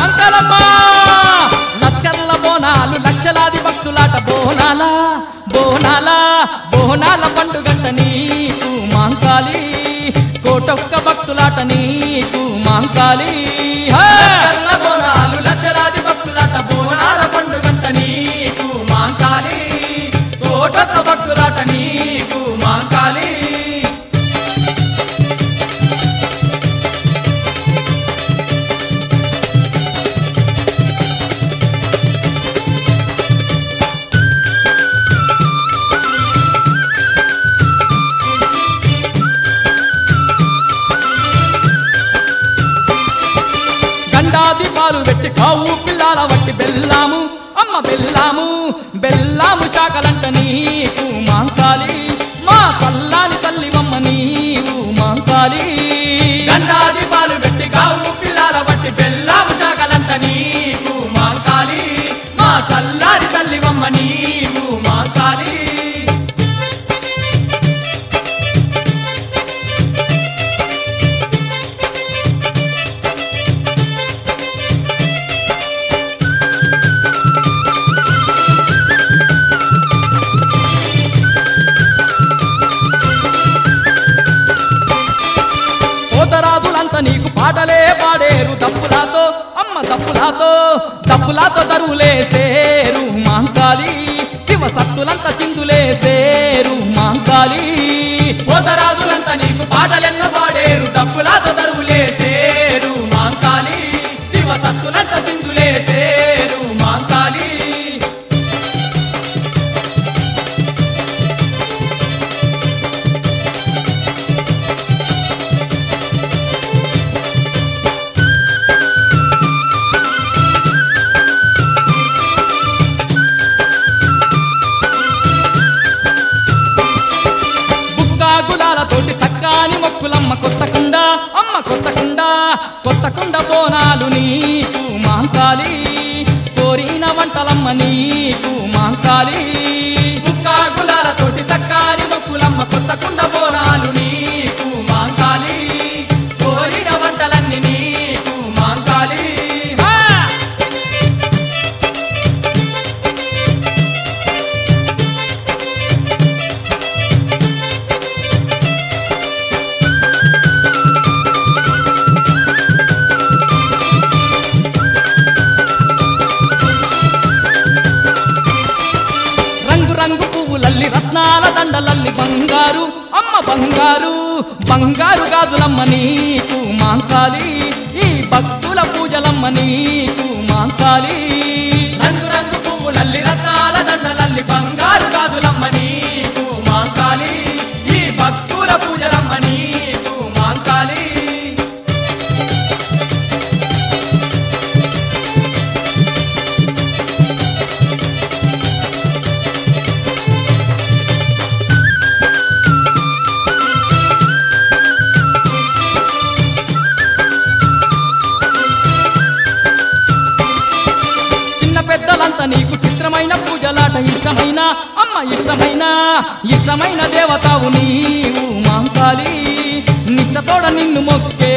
మంగళమ్మ లస్కర్ల బోనాలు లక్షలాది భక్తులాట బోనాల బోనాల బోనాల పండుగంట నీకు మాంకాలి కోటొక్క భక్తులాట నీకు మాంకాలి హే! కర్ల బోనాలు లక్షలాది భక్తులాట బోనాల పండుగంట నీకు మాంకాలి కోటొక్క భక్తులాట నీకు మాంకాలి గండాది పాలు పెట్టి కావు పిల్లాల వట్టి బెల్లాము అమ్మ బెల్లాము బెల్లాము శాఖలంట నీకు మాంకాలి మా చల్లాని తల్లివమ్మ నీవు మాంకాలి గండాది పాలు పెట్టి కావు పిల్లాల బట్టి బెల్లాము శాఖలంట నీకు మాంకాలి మా చల్లారి తల్లివమ్మ నీవు మాంకాలి పోతరాజులంతా నీకు పాటలే పాడేరు తప్పులాతో అమ్మ తప్పులాతో తప్పులాతో దరువులేసేరు మాంకాలి శివ సత్తులంతా చిందులేసేరు మాంకాలి పోతరాజులంతా నీకు పాటలెన్నో పాడేరు డబ్బులాతో దరువులేసేరు మాంకాలి శివ సత్తులంత సింధులేసేరు మాంకాలి బుక్కా గులాలతోటి సక్కాని మొక్కులమ్మ కొత్తకుండా అమ్మ కొత్తకుండా కొత్తకుండా బోనాలు నీకు మాంకాలి కోరిన వంటలమ్మ నీకు మాంకాలి కుక్కా గులాలతోటి సక్కాని మొక్కులమ్మ కొత్త కుండ బోనాలు నీకు మాంకాలి కోరిన వంటలన్నీ నీకు మాంకాలి హా! రంగు రంగు పువ్వులల్లి రత్నాల దండలల్లి బంగారు అమ్మ బంగారు బంగారు గాజులమ్మ నీకు మాంకాలి ఈ భక్తుల పూజలమ్మ నీకు మాంకాలి రంగు రంగు పువ్వులల్లి రత్నాల దండలల్లి బంగారు గాజులమ్మ నీకు మాంకాలి ఈ భక్తుల పూజలమ్మ నీకు మాంకాలి చిన్న పెద్దలంతా నీకు చిత్రమైన పూజలాట ఇష్టమైన అమ్మ ఇష్టమైన ఇష్టమైన దేవతావు నీవు మాంకాలి నిష్టతోడ నిన్ను మొక్కే